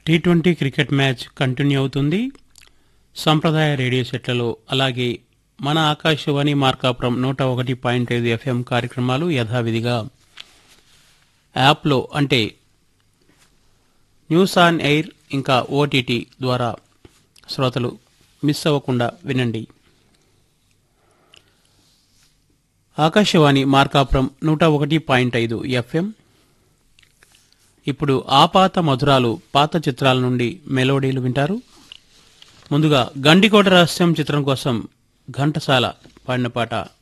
tea twenty cricket match continue అవుతుంది సంప్రదాయ radio సెట్లలో అలాగే మన ఆకాశవాణి మార్కాపురం నూట ఒకటి పాయింట్ ఐదు ఎఫ్ఎం కార్యక్రమాలు యథావిధిగా యాప్లో అంటే న్యూస్ ఆన్ ఎయిర్ ఇంకా ఓటీటీ ద్వారా శ్రోతలు మిస్ అవ్వకుండా వినండి ఆకాశవాణి మార్కాపురం నూట ఒకటి పాయింట్ ఐదు ఎఫ్ఎం ఇప్పుడు ఆపాత మధురాలు పాత చిత్రాల నుండి మెలోడీలు వింటారు ముందుగా గండికోట రహస్యం చిత్రం కోసం ఘంటసాల పాడిన పాట